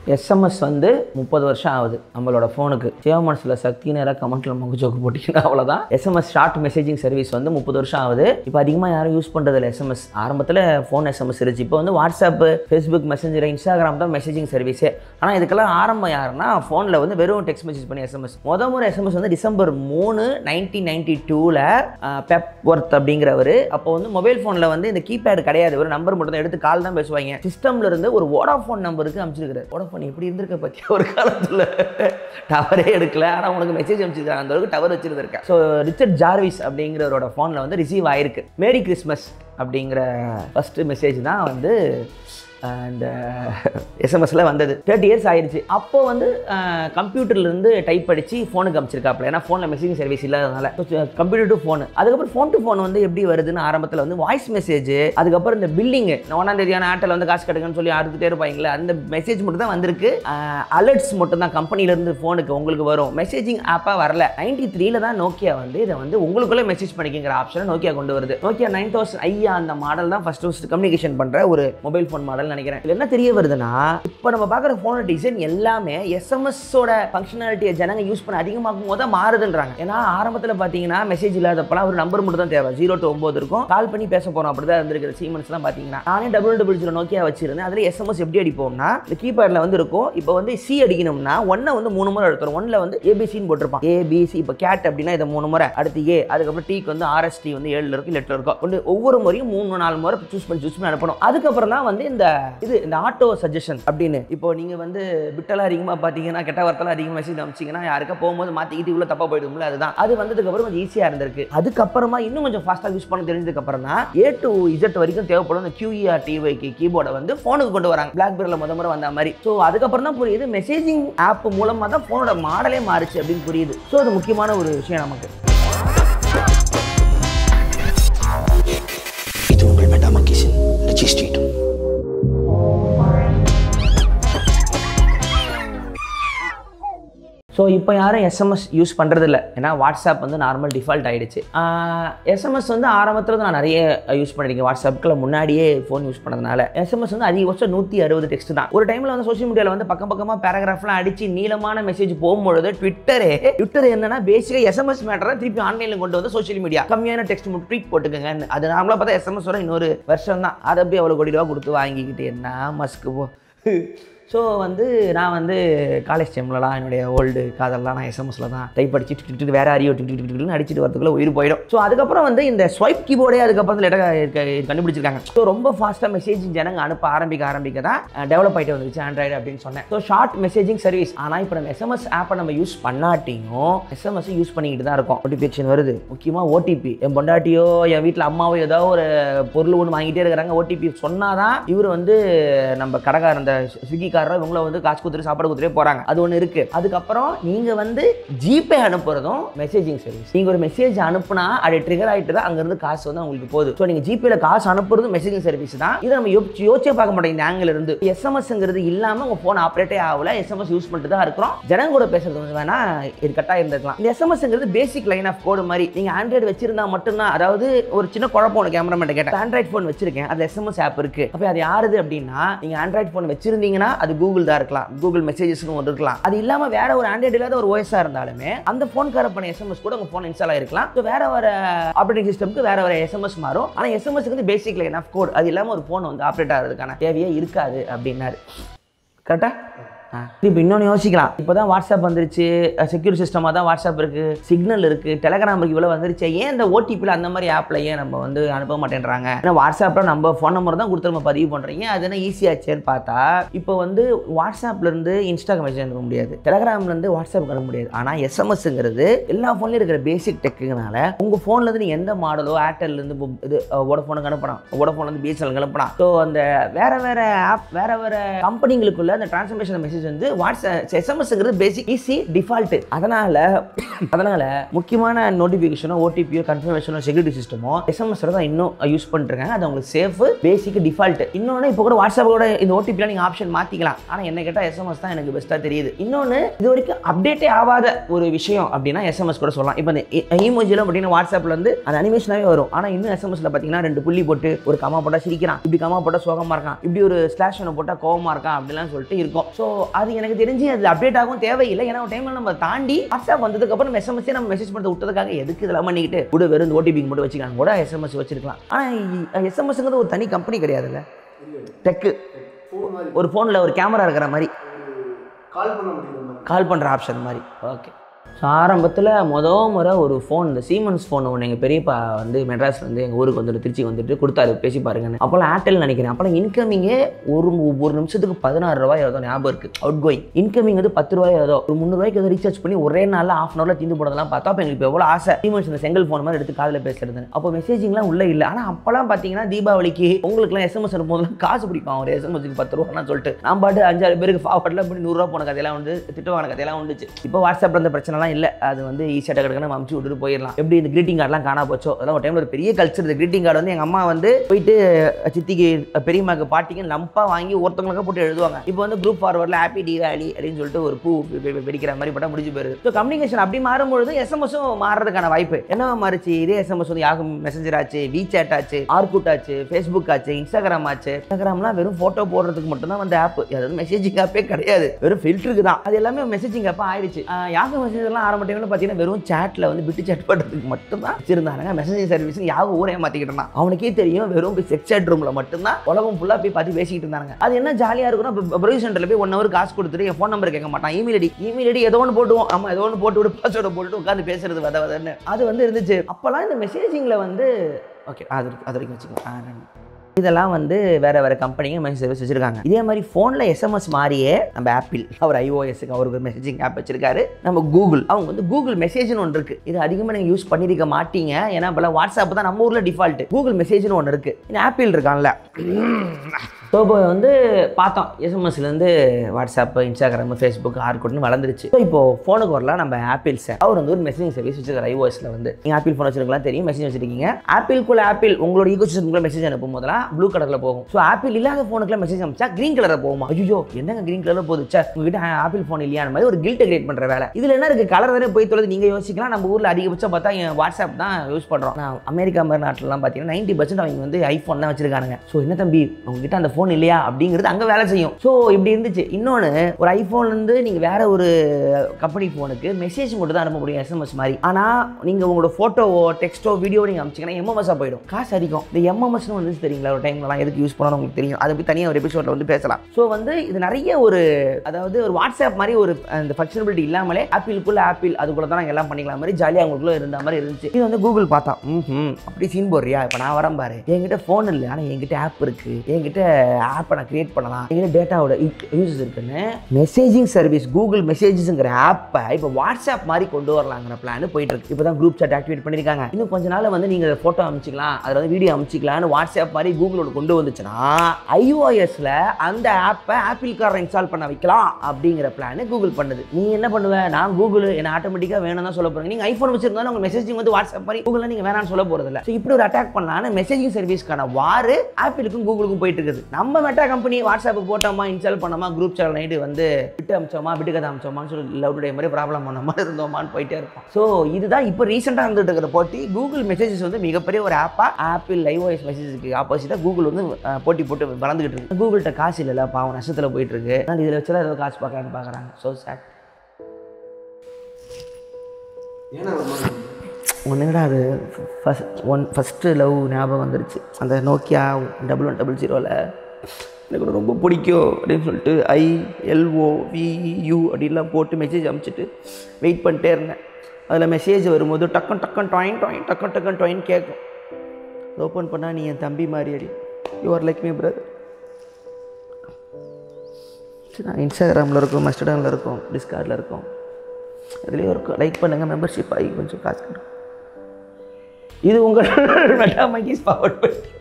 SMS வந்து முப்பது வருஷம் ஆகுது நம்மளோட ஃபோனுக்கு சிவமனசில் சக்தி நேராக கமெண்ட்டில் மங்கு ஜோக்கு போட்டிங்கன்னா அவ்வளோதான் எஸ்எம்எஸ் ஷார்ட் மெசேஜிங் சர்வீஸ் வந்து முப்பது வருஷம் ஆகுது இப்போ அதிகமாக யாரும் யூஸ் பண்ணுறதில்ல எஸ்எம்எஸ் ஆரம்பத்தில் ஃபோன் எஸ்எம்எஸ் இருந்துச்சு இப்போ வந்து வாட்ஸ்அப்பு ஃபேஸ்புக் மெசேஞ்சர் இன்ஸ்டாகிராம் தான் மெசேஜிங் சர்வீஸே ஆனால் இதுக்கெல்லாம் ஆரம்பம் யாருன்னா ஃபோனில் வந்து வெறும் டெக்ஸ்ட் மெசேஜ் பண்ணி எஸ்எம்எஸ் முத முறை எஸ்எம்எஸ் வந்து டிசம்பர் மூணு நைன்டீன் நைன்டி டூவில் பெப் ஒர்த் அப்படிங்கிறவர் அப்போ வந்து மொபைல் ஃபோனில் வந்து இந்த கீபேட் கிடையாது ஒரு நம்பர் மட்டும் தான் எடுத்து கால் தான் பேசுவாங்க சிஸ்டம்ல இருந்து ஒரு வோடாஃபோன் நம்பருக்கு அமைச்சிருக்காரு வோடாஃபோன் எப்படி இருந்திருக்க பற்றி ஒரு காலத்தில் டவரே எடுக்கல ஆனால் உனக்கு மெசேஜ் அமைச்சிருக்காங்க அந்த அளவுக்கு டவர் வச்சிருந்திருக்கேன் ஸோ ரிச்சர்ட் ஜார்விஸ் அப்படிங்கிறவரோட ஃபோனில் வந்து ரிசீவ் ஆயிருக்கு மேரி கிறிஸ்மஸ் அப்படிங்கிற ஃபஸ்ட்டு மெசேஜ் தான் வந்து அஹ், இந்த எஸ்எம்எஸ்ல வந்தது தேர்ட்டி இயர்ஸ் ஆயிடுச்சு அப்போ வந்து கம்ப்யூட்டர்லேருந்து டைப் அடிச்சு ஃபோனுக்கு அமைச்சிருக்காப்புல ஏன்னா ஃபோனில் மெசேஜிங் சர்வீஸ் இல்லாதனால கம்ப்யூட்டர் டு ஃபோன் அதுக்கப்புறம் ஃபோன் டு ஃபோன் வந்து எப்படி வருதுன்னு ஆரம்பத்தில் வந்து வாய்ஸ் மெசேஜ் அதுக்கப்புறம் இந்த பில்லிங் ஒன்றாம் தேதியான ஆட்டில் வந்து காசு கட்டுங்கன்னு சொல்லி அறுத்துட்டே இருப்பாங்களே அந்த மெசேஜ் மட்டும் தான் வந்திருக்கு அலர்ட்ஸ் மட்டும் தான் கம்பெனிலேருந்து ஃபோனுக்கு உங்களுக்கு வரும் மெசேஜிங் ஆப்பாக வரல நைன்டி த்ரீல தான் நோக்கியா வந்து இதை வந்து உங்களுக்குள்ளே மெசேஜ் பண்ணிக்கிங்கிற ஆப்ஷனை நோக்கியா கொண்டு வருது நோக்கியா நைன் தௌசண்ட் ஐயா அந்த மாடல் தான் ஃபர்ஸ்ட் ஃபர்ஸ்ட் கம்யூனிகேஷன் பண்ணுற ஒரு மொபைல் ஃபோன் மாடல் நினைக்கிறேன் இதுல என்ன தெரிய வருதுன்னா இப்போ நம்ம பார்க்குற ஃபோனோட டிசைன் எல்லாமே எஸ்எம்எஸோட ஃபங்க்ஷனாலிட்டியை ஜனங்க யூஸ் பண்ண அதிகமாக்கும் போது தான் மாறுதுன்றாங்க ஏன்னா ஆரம்பத்தில் பார்த்தீங்கன்னா மெசேஜ் இல்லாதப்பலாம் ஒரு நம்பர் மட்டும் தான் தேவை ஜீரோ டு ஒம்பது இருக்கும் கால் பண்ணி பேச போகிறோம் அப்படி தான் இருந்திருக்கு சீமன்ஸ்லாம் பார்த்தீங்கன்னா நானே டபுள் டபுள் ஜீரோ நோக்கியா வச்சிருந்தேன் அதில் எஸ்எம்எஸ் எப்படி அடிப்போம்னா இந்த கீபேடில் வந்து இருக்கும் இப்போ வந்து சி அடிக்கணும்னா ஒன்னை வந்து மூணு முறை எடுத்துரும் ஒன்னில் வந்து ஏபிசின்னு போட்டிருப்பான் ஏபிசி இப்போ கேட் அப்படின்னா இதை மூணு முறை அடுத்து ஏ அதுக்கப்புறம் டீக்கு வந்து ஆர்எஸ்டி வந்து ஏழில் இருக்கும் லெட்டில் இருக்கும் வந்து ஒவ்வொரு முறையும் மூணு நாலு முறை சூஸ் பண்ணி சூஸ் பண்ணி அனுப்பணும் அதுக்கப்புறம் தான் வந்து இந்த இது இந்த ஆட்டோ சஜஷன் அப்படின்னு இப்போ நீங்கள் வந்து பிட்டெல்லாம் அதிகமாக பார்த்தீங்கன்னா கெட்ட வார்த்தைலாம் அதிகமாக மெசேஜ் அனுப்பிச்சிங்கன்னா யாருக்கா போகும்போது மாற்றிக்கிட்டு இவ்வளோ தப்பாக போயிடும்ல அதுதான் அது வந்ததுக்கப்புறம் கொஞ்சம் ஈஸியாக இருந்திருக்கு அதுக்கப்புறமா இன்னும் கொஞ்சம் ஃபாஸ்ட்டாக யூஸ் பண்ண தெரிஞ்சதுக்கப்புறம் தான் ஏ டு இசட் வரைக்கும் தேவைப்படும் இந்த QER டிவைக்கு கீபோர்டை வந்து ஃபோனுக்கு கொண்டு வராங்க பிளாக்பெரியில் முத முறை வந்த மாதிரி ஸோ அதுக்கப்புறம் தான் புரியுது மெசேஜிங் ஆப் மூலமாக தான் ஃபோனோட மாடலே மாறுச்சு அப்படின்னு புரியுது ஸோ அது முக்கியமான ஒரு விஷயம் நமக்கு இது உங்கள் மெட்டாமக்கிஸின் ரெஜிஸ்ட்ரேட் ஸோ இப்போ யாரும் எஸ்எம்எஸ் யூஸ் பண்ணுறதில்ல ஏன்னா வாட்ஸ்அப் வந்து நார்மல் டிஃபால்ட் ஆகிடுச்சு எஸ்எம்எஸ் வந்து ஆரம்பத்தில் நான் நிறைய யூஸ் பண்ணியிருக்கேன் வாட்ஸ்அப்புக்குள்ள முன்னாடியே ஃபோன் யூஸ் பண்ணதுனால எஸ்எம்எஸ் வந்து அதிகபட்சம் நூற்றி அறுபது டெக்ஸ்ட் தான் ஒரு டைமில் வந்து சோஷியல் மீடியாவில் வந்து பக்கம் பக்கமாக பேராகிராஃப்லாம் அடிச்சு நீளமான மெசேஜ் போகும்பொழுது ட்விட்டரே ட்விட்டர் என்னன்னா பேசிக்காக எஸ்எம்எஸ் மேட்டரை திருப்பி ஆன்லைனில் கொண்டு வந்து சோஷியல் மீடியா கம்மியான டெக்ஸ்ட் மட்டும் ட்வீட் போட்டுக்கங்க அது நார்மலாக பார்த்தா எஸ்எம்எஸ் வர இன்னொரு வருஷம் தான் அதை போய் அவ்வளோ கோடி ரூபா கொடுத்து வாங்கிக்கிட்டு என்ன மஸ்க்கு போ ஸோ வந்து நான் வந்து காலேஜ் டைம்லலாம் என்னுடைய ஓல்டு காதல்லாம் நான் எஸ்எம்எஸில் தான் டைப் அடிச்சு டிக் டிக் டிக் வேற அறியோ டிக் டிக் டிக் டிக்னு அடிச்சிட்டு வரதுக்குள்ள உயிர் போயிடும் ஸோ அதுக்கப்புறம் வந்து இந்த ஸ்வைப் கீபோர்டே அதுக்கப்புறம் லேட்டாக கண்டுபிடிச்சிருக்காங்க ஸோ ரொம்ப ஃபாஸ்ட்டாக மெசேஜ் ஜனங்க அனுப்ப ஆரம்பிக்க ஆரம்பிக்க தான் டெவலப் ஆகிட்டு வந்துருச்சு ஆண்ட்ராய்டு அப்படின்னு சொன்னேன் ஸோ ஷார்ட் மெசேஜிங் சர்வீஸ் ஆனால் இப்போ நம்ம எஸ்எம்எஸ் ஆப்பை நம்ம யூஸ் பண்ணாட்டியும் எஸ்எம்எஸ் யூஸ் பண்ணிக்கிட்டு தான் இருக்கோம் நோட்டிஃபிகேஷன் வருது முக்கியமாக ஓடிபி என் பொண்டாட்டியோ என் வீட்டில் அம்மாவோ ஏதோ ஒரு பொருள் ஒன்று வாங்கிட்டே இருக்கிறாங்க ஓடிபி சொன்னாதான் இவர் வந்து நம்ம கடைக்காரர் அந்த ஸ்விக்கிக்காரரோ இவங்கள வந்து காசு கொடுத்துட்டு சாப்பாடு கொடுத்துட்டே போறாங்க அது ஒன்று இருக்கு அதுக்கப்புறம் நீங்க வந்து ஜிபே அனுப்புறதும் மெசேஜிங் சர்வீஸ் நீங்க ஒரு மெசேஜ் அனுப்புனா அது ட்ரிகர் ஆயிட்டு தான் அங்கிருந்து காசு வந்து உங்களுக்கு போகுது ஸோ நீங்க ஜிபேல காசு அனுப்புறதும் மெசேஜிங் சர்வீஸ் தான் இதை நம்ம யோசிச்சு யோசிச்சே பார்க்க மாட்டோம் இந்த ஆங்கிள் இருந்து எஸ்எம்எஸ்ங்கிறது இல்லாம உங்க போன் ஆப்ரேட்டே ஆகல எஸ்எம்எஸ் யூஸ் பண்ணிட்டு தான் இருக்கிறோம் ஜனங்க கூட பேசுறது வந்து வேணா இது கட்டா இருந்திருக்கலாம் இந்த எஸ்எம்எஸ்ங்கிறது பேசிக் லைன் ஆஃப் கோடு மாதிரி நீங்க ஆண்ட்ராய்டு வச்சிருந்தா மட்டும்தான் அதாவது ஒரு சின்ன குழப்பம் ஒன்று கேமராமேன் கேட்டேன் ஆண்ட்ராய்ட் ஃபோன் வச்சிருக்கேன் அது எஸ்எம்எஸ் ஆப் இருக்கு அப்போ அது யாருது அப்படின்னா நீங்க ஆண்ட்ராய்ட் ஃபோன் வச்சிருந்தீங்கன்னா அது கூகுள் தான் இருக்கலாம் கூகுள் மெசேஜஸ்னு ஒன்று இருக்கலாம் அது இல்லாம வேற ஒரு ஆண்ட்ராய்டு இல்லாத ஒரு ஓஎஸ்ஆ இருந்தாலுமே அந்த ஃபோன் கார பண்ண எஸ்எம்எஸ் கூட உங்க ஃபோன் இன்ஸ்டால் ஆயிருக்கலாம் ஸோ வேற வேற ஆப்ரேட்டிங் சிஸ்டம்க்கு வேற வேற எஸ்எம்எஸ் மாறும் ஆனால் எஸ்எம்எஸ்க்கு வந்து பேசிக் லைன் ஆஃப் கோட் அது இல்லாம ஒரு ஃபோன் வந்து ஆப்ரேட் ஆகிறதுக்கான தேவையே இருக்காது அப்படின்னாரு கரெக்டா இப்போ இன்னொன்று யோசிக்கலாம் இப்போ தான் வாட்ஸ்அப் வந்துருச்சு செக்யூர் சிஸ்டமாக தான் வாட்ஸ்அப் இருக்குது சிக்னல் இருக்குது டெலகிராம் இருக்கு இவ்வளோ வந்துருச்சு ஏன் இந்த ஓடிபியில் அந்த மாதிரி ஆப்பில் ஏன் நம்ம வந்து அனுப்ப மாட்டேன்றாங்க ஏன்னா வாட்ஸ்அப்பில் நம்ம ஃபோன் நம்பர் தான் கொடுத்து நம்ம பதிவு பண்ணுறீங்க அது என்ன ஈஸியாச்சேன்னு பார்த்தா இப்போ வந்து வாட்ஸ்அப்லேருந்து இன்ஸ்டாகிராம் மெசேஜ் அனுப்ப முடியாது டெலகிராம்லேருந்து வாட்ஸ்அப் அனுப்ப முடியாது ஆனால் எஸ்எம்எஸ்ங்கிறது எல்லா ஃபோன்லையும் இருக்கிற பேசிக் டெக்குனால உங்கள் ஃபோன்லேருந்து நீங்கள் எந்த மாடலோ ஏர்டெல்லேருந்து இது வோடஃபோனுக்கு அனுப்பலாம் வோடஃபோன்லேருந்து பிஎஸ்எல்க்கு அனுப்பலாம் ஸோ அந்த வேற வேற ஆப் வேற வேற கம்பெனிங்களுக்குள்ள அந்த டிரான்ஸ்ஃபர்மேஷன் மெசேஜ் வந்து வாட்ஸ்அப் எஸ்எம்எஸ்ங்கிறது பேசிக் ஈஸி டிஃபால்ட் அதனால அதனால முக்கியமான நோட்டிஃபிகேஷனோ ஓடிபியோ கன்ஃபர்மேஷனோ செக்யூரிட்டி சிஸ்டமோ எஸ்எம்எஸ் தான் இன்னும் யூஸ் பண்ணிருக்காங்க அது உங்களுக்கு சேஃப் பேசிக் டிஃபால்ட் இன்னொன்று இப்போ கூட வாட்ஸ்அப்போட இந்த ஓடிபியில் நீங்கள் ஆப்ஷன் மாற்றிக்கலாம் ஆனால் என்ன கேட்டால் எஸ்எம்எஸ் தான் எனக்கு பெஸ்ட்டாக தெரியுது இன்னொன்று இது வரைக்கும் அப்டேட்டே ஆகாத ஒரு விஷயம் அப்படின்னா எஸ்எம்எஸ் கூட சொல்லலாம் இப்போ இந்த ஈமோஜியில் பார்த்தீங்கன்னா வாட்ஸ்அப்பில் வந்து அந்த அனிமேஷனாகவே வரும் ஆனால் இன்னும் எஸ்எம்எஸ்ல பார்த்தீங்கன்னா ரெண்டு புள்ளி போட்டு ஒரு கமா போட்டால் சிரிக்கிறான் இப்படி கமா போட்டால் சோகமாக இருக்கான் இப்படி ஒரு ஸ்லாஷ் ஒன்று போட்டால் கோவமாக இருக்கான் அப்படிலாம் சொல்லிட்டு இருக்கும் ஸோ அது எனக்கு தெரிஞ்சு அது அப்டேட் ஆகும் தேவையில்லை ஏன்னா ஒரு டைமில் நம்ம தாண்டி வாட்ஸ்அப் வந்ததுக்கப்புறம் எஸ்எம்எஸ்ஸே நம்ம மெசேஜ் பண்ணுறது விட்டதுக்காக எதுக்கு இதெல்லாம் பண்ணிக்கிட்டு கூட வெறும் ஓடிபி மட்டும் வச்சுக்கலாம் கூட எஸ்எம்எஸ் வச்சிருக்கலாம் ஆனால் எஸ்எம்எஸ்ங்கிறது ஒரு தனி கம்பெனி கிடையாதுல்ல டெக்கு ஒரு ஃபோனில் ஒரு கேமரா இருக்கிற மாதிரி கால் பண்ண முடியுற மாதிரி கால் பண்ணுற ஆப்ஷன் மாதிரி ஓகே ஸோ ஆரம்பத்தில் மொத முறை ஒரு ஃபோன் இந்த சீமன்ஸ் ஃபோன் ஒன்று எங்கள் பெரியப்பா வந்து மெட்ராஸ் வந்து எங்கள் ஊருக்கு வந்துட்டு திருச்சி வந்துட்டு கொடுத்தாரு பேசி பாருங்கன்னு அப்போல்லாம் ஏர்டெல் நினைக்கிறேன் அப்போல்லாம் இன்கமிங்கே ஒரு ஒரு நிமிஷத்துக்கு பதினாறு ரூபாய் ஏதோ ஞாபகம் இருக்குது அவுட் கோயிங் இன்கமிங் வந்து பத்து ரூபாய் ஏதோ ஒரு முந்நூறுவாய்க்கு ஏதோ ரீசார்ஜ் பண்ணி ஒரே நாளில் ஆஃப் அன் ஹவரில் தீந்து போனதெல்லாம் பார்த்தா அப்போ எங்களுக்கு எவ்வளோ ஆசை சீமன்ஸ் இந்த செங்கல் ஃபோன் மாதிரி எடுத்து காதில் பேசுறது அப்போ மெசேஜிங்லாம் உள்ளே இல்லை ஆனால் அப்போல்லாம் பார்த்தீங்கன்னா தீபாவளிக்கு உங்களுக்குலாம் எஸ்எம்எஸ் அனுப்பும்போதுலாம் காசு பிடிப்பான் ஒரு எஸ்எம்எஸ்க்கு பத்து ரூபான்னு சொல்லிட்டு நான் பாட்டு அஞ்சாறு பேருக்கு ஃபார்வர்டில் பண்ணி நூறுரூவா போன கதையெல்லாம் வந்து திட்டமான கதையெல்லாம் வந்துச்சு இப்போ வாட்ஸ்அப்பில் அந்த பிரச்சனைலாம் இல்லை அது வந்து ஈஸியாக டக்கு நம்ம அமுச்சு விட்டுட்டு போயிடலாம் எப்படி இந்த கிரீட்டிங் கார்டெலாம் காணா போச்சோ அதெல்லாம் ஒரு டைமில் ஒரு பெரிய கல்ச்சர் இந்த கிரீட்டிங் கார்டு வந்து எங்கள் அம்மா வந்து போயிட்டு சித்திக்கு பெரியம்மாக்கு பாட்டிக்கு லம்பாக வாங்கி ஒருத்தவங்களுக்காக போட்டு எழுதுவாங்க இப்போ வந்து குரூப் ஃபார்வர்டில் ஹாப்பி தீபாவளி அப்படின்னு சொல்லிட்டு ஒரு பூ வெ- வெ- வெடிக்கிற மாதிரி படம் முடிஞ்சு போயிருது ஸோ கம்யூனிகேஷன் அப்படி மாறும்பொழுது எஸ்எம்எஸும் மாறுறதுக்கான வாய்ப்பு என்னவா மாறுச்சு இதே எஸ்எம்எஸ் வந்து யாகும் மெசஞ்சர் ஆச்சு வி சேட் ஆச்சு ஆர்குட் ஆச்சு ஃபேஸ்புக் ஆச்சு இன்ஸ்டாகிராம் ஆச்சு இன்ஸ்டாகிராம்லாம் வெறும் ஃபோட்டோ போடுறதுக்கு மட்டும்தான் வந்து ஆப் அதாவது மெசேஜிங் ஆப்பே கிடையாது வெறும் ஃபில்டருக்கு தான் அது எல்லாமே மெசேஜிங் ஆப்பாக ஆயிடுச்சு ஆஹ் யாகு மெசேஜ்லாம் ஆரம்ப டைமில் பார்த்தீங்கன்னா வெறும் சேட்டில் வந்து பிட்டு சேட் பண்ணுறதுக்கு மட்டும்தான் வச்சிருந்தாங்க மெசேஜிங் சர்வீஸ் யாவும் ஊரே மாற்றிக்கிட்டான் அவனுக்கே தெரியும் வெறும் செக் சேட் ரூமில் மட்டும்தான் உலகம் ஃபுல்லாக போய் பார்த்து பேசிக்கிட்டு இருந்தாங்க அது என்ன ஜாலியாக இருக்குன்னா ப்ரொவிஸ் சென்டரில் போய் ஒன் ஹவர் காசு கொடுத்துட்டு என் ஃபோன் நம்பர் கேட்க மாட்டான் இமெயில் ஐடி இமெயில் ஐடி ஏதோ ஒன்று போட்டுவோம் ஆமாம் ஏதோ ஒன்று போட்டு விட்டு பாஸ்வேர்டை போட்டு உட்காந்து பேசுறது வத வதன்னு அது வந்து இருந்துச்சு அப்போல்லாம் இந்த மெசேஜிங்கில் வந்து ஓகே அது அது வரைக்கும் வச்சுக்கோங்க இதெல்லாம் வந்து வேற வேற கம்பெனிங்க மெசேஜ் சர்வீஸ் வச்சிருக்காங்க இதே மாதிரி ஃபோனில் எஸ்எம்எஸ் மாதிரியே நம்ம ஆப்பிள் அவர் ஐஓஎஸ்க்கு அவருக்கு ஒரு மெசேஜிங் ஆப் வச்சிருக்காரு நம்ம கூகுள் அவங்க வந்து கூகுள் மெசேஜ்னு ஒன்று இருக்கு இது அதிகமாக நீங்கள் யூஸ் பண்ணிருக்க மாட்டீங்க ஏன்னா இப்போலாம் வாட்ஸ்அப் தான் நம்ம ஊரில் டிஃபால்ட் கூகுள் மெசேஜ்னு ஒன்று இருக்கு இந்த ஆப்பிள் இருக்கான்ல ஸோ இப்போ வந்து பார்த்தோம் எஸ்எம்எஸ்லேருந்து வாட்ஸ்அப் இன்ஸ்டாகிராம் ஃபேஸ்புக் ஆர்குட்னு வளர்ந்துருச்சு ஸோ இப்போ ஃபோனுக்கு வரலாம் நம்ம ஆப்பிள் சார் அவர் வந்து ஒரு மெசேஜிங் சர்வீஸ் வச்சிருக்காரு ஐஓஎஸ்ல வந்து நீங்கள் ஆப்பிள் ஃபோன் வச்சிருக்கலாம் தெரியும் மெசேஜ் வச்சிருக்கீங்க ஆப்பிள்குள்ள ஆப்பிள் உங்களோட ஈகோசிஸ்டம்குள்ள மெசேஜ் அனுப்பும் போதெல்லாம் ப்ளூ கலரில் போகும் ஸோ ஆப்பிள் இல்லாத ஃபோனுக்குலாம் மெசேஜ் அனுப்பிச்சா க்ரீன் கலரில் போகுமா ஐயோ என்னங்க க்ரீன் கலரில் போகுது சார் உங்ககிட்ட ஆப்பிள் ஃபோன் இல்லையான மாதிரி ஒரு கில்ட்டை கிரியேட் பண்ணுற வேலை இதில் என்ன இருக்குது கலர் தானே போய் தொலைது நீங்கள் யோசிக்கலாம் நம்ம ஊரில் அதிகபட்சம் பார்த்தா என் வாட்ஸ்அப் தான் யூஸ் பண்ணுறோம் நான் அமெரிக்கா மாதிரி நாட்டிலலாம் பார்த்தீங்கன்னா நைன்ட்டி பர்சன்ட் அவங்க வந்து ஐஃபோன் தான் வச்சிருக்காங்க ஸோ என்ன தம்பி உங்ககிட்ட அந்த ஃபோன் இல்லையா அப்படிங்கிறது அங்கே வேலை செய்யும் ஸோ இப்படி இருந்துச்சு இன்னொன்று ஒரு ஐஃபோன்லேருந்து நீங்கள் வேற ஒரு கம்பெனி ஃபோனுக்கு மெசேஜ் மட்டும் தான் அனுப்ப முடியும் எஸ்எம்எஸ் மாதிரி ஆனால் நீங்கள் உங்களோட ஃபோட்டோவோ டெக்ஸ்ட்டோ வீடியோ நீங்கள் அனுப்பிச்சிங்கன்னா எம்எம்எஸ்ஸாக போயிடும் காசு அதிகம் இந்த எம்எம்எஸ்னு வந்து தெரியுங்களா ஒரு டைம்லலாம் எதுக்கு யூஸ் பண்ணணும் உங்களுக்கு தெரியும் அதை பற்றி தனியாக ஒரு எபிசோடில் வந்து பேசலாம் ஸோ வந்து இது நிறைய ஒரு அதாவது ஒரு வாட்ஸ்அப் மாதிரி ஒரு அந்த ஃபங்க்ஷனபிலிட்டி இல்லாமலே ஆப்பிளுக்குள்ள ஆப்பிள் அதுக்குள்ள தான் நாங்கள் எல்லாம் பண்ணிக்கலாம் மாதிரி ஜாலியாக அவங்களுக்குள்ள இருந்த மாதிரி இருந்துச்சு இது வந்து கூகுள் பார்த்தா ம் அப்படி சீன் போடுறியா இப்போ நான் வரேன் பாரு என்கிட்ட ஃபோன் இல்லை ஆனால் என்கிட்ட ஆப் இருக்கு என்கிட்ட ஆப்பை நான் கிரியேட் பண்ணலாம் என்கிட்ட டேட்டாவோட யூசஸ் இருக்குன்னு மெசேஜிங் சர்வீஸ் கூகுள் மெசேஜஸ்ங்கிற ஆப்பை இப்போ வாட்ஸ்அப் மாதிரி கொண்டு வரலாங்கிற பிளான் போயிட்டு இருக்கு இப்போ தான் குரூப் சாட் ஆக்டிவேட் பண்ணியிருக்காங்க இன்னும் கொஞ்ச நாள் வந்து நீங்கள் ஃபோட்டோ அனுப்பிச்சிக்கலாம் அதில் வந்து வீடியோ அனுப்பிச்சிக்கலாம்னு வாட்ஸ்அப் மாதிரி கூகுளோட கொண்டு வந்துச்சுன்னா ஐஓஎஸ்ல அந்த ஆப்பை ஆப்பிள் காரை இன்ஸ்டால் பண்ண வைக்கலாம் அப்படிங்கிற பிளான் கூகுள் பண்ணுது நீ என்ன பண்ணுவ நான் கூகுள் என்ன ஆட்டோமேட்டிக்காக வேணும் தான் சொல்ல போறீங்க நீங்கள் ஐஃபோன் வச்சிருந்தாலும் உங்கள் மெசேஜிங் வந்து வாட்ஸ்அப் மாதிரி கூகுளில் நீங்கள் வேணாம்னு சொல்ல போகிறது இல்லை ஸோ இப்படி ஒரு அட்டாக் பண்ணலான்னு மெசேஜிங் சர்வீஸ்க்கான வாரு ஆப்பிளுக்கும் கூகுளுக்கும் போயிட்டு இருக்குது நம்ம மெட்டா கம்பெனி வாட்ஸ்அப் போட்டோமா இன்ஸ்டால் பண்ணோமா குரூப் சேனல் நைட்டு வந்து விட்டு அமிச்சோமா விட்டு கதை அமிச்சோமான்னு சொல்லி லவ் டுடே மாதிரி ப்ராப்ளம் பண்ண மாதிரி இருந்தோமான்னு போயிட்டே இருப்போம் ஸோ இதுதான் இப்போ ரீசெண்டாக இருந்துட்டு இருக்கிற போட்டி கூகுள் மெசேஜஸ் வந்து மிகப்பெரிய ஒரு ஆப்பாக ஆப்பிள் லைவ்வாய்ஸ் மெசேஜஸ்க்கு ஆப்போசிட்டாக கூகுள் வந்து அஹ், போட்டி போட்டு வளர்ந்துகிட்டு இருக்கு கூகுள்கிட்ட காசு இல்லைல்ல பாவம் நஷ்டத்தில் போயிட்டு இருக்கு ஆனால் இதில் வச்சுலாம் ஏதோ காசு பார்க்கலான்னு பார்க்குறாங்க ஸோ சேட் ஏன்னா ஒரு மாதிரி ஒன்றுங்கடா அது ஃபஸ்ட் ஒன் ஃபஸ்ட்டு லவ் ஞாபகம் வந்துருச்சு அந்த நோக்கியா டபுள் ஒன் டபுள் ஜீரோவில் எனக்கு ஒன்று ரொம்ப பிடிக்கும் அப்படின்னு சொல்லிட்டு ஐ எல்ஓ வியூ அப்படின்லாம் போட்டு மெசேஜ் அனுப்பிச்சிட்டு வெயிட் பண்ணிட்டே இருந்தேன் அதில் மெசேஜ் வரும்போது டக்குன் டக்குன் டாயின் டாயின் டக்குன் டக்குன் டாயின் கேட்கும் ஓப்பன் பண்ணால் நீ என் தம்பி மாதிரி அடி you are like me brother நான் இன்ஸ்டாகிராமில் இருக்கும் மஸ்டர்டானில் இருக்கும் டிஸ்கார்டில் இருக்கும் அதுலேயும் இருக்கும் லைக் பண்ணுங்கள் மெம்பர்ஷிப் ஆகி கொஞ்சம் காசு கிடைக்கும் இது உங்கள் மெட்டா மங்கீஸ் பவர் பண்ணி